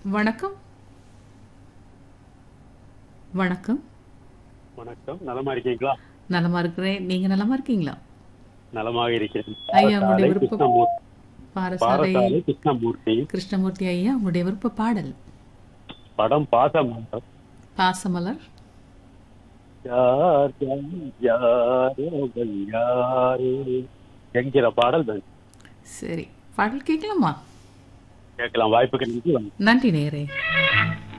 வணக்கம் வணக்கம் வணக்கம் நலமா இருக்கீங்களா நலமா இருக்கிறேன் நீங்க நலமா இருக்கீங்களா நலமாக இருக்கிறேன் ஐயா, உங்களுடைய பாரசாலை விருப்பம். கிருஷ்ணமூர்த்தி பாரசாலை பாரசாலை கிருஷ்ணமூர்த்தி கிருஷ்ணமூர்த்தி ஐயா உங்களுடைய விருப்ப பாடல் படம் பாசம் பாசமலர் யார் யார் யார் யாரு என்கிற பாடல் தான் சரி பாடல் கேட்கலாமா கேட்கலாம் வாய்ப்புக்கு நன்றி வணக்கம். நன்றி நேரே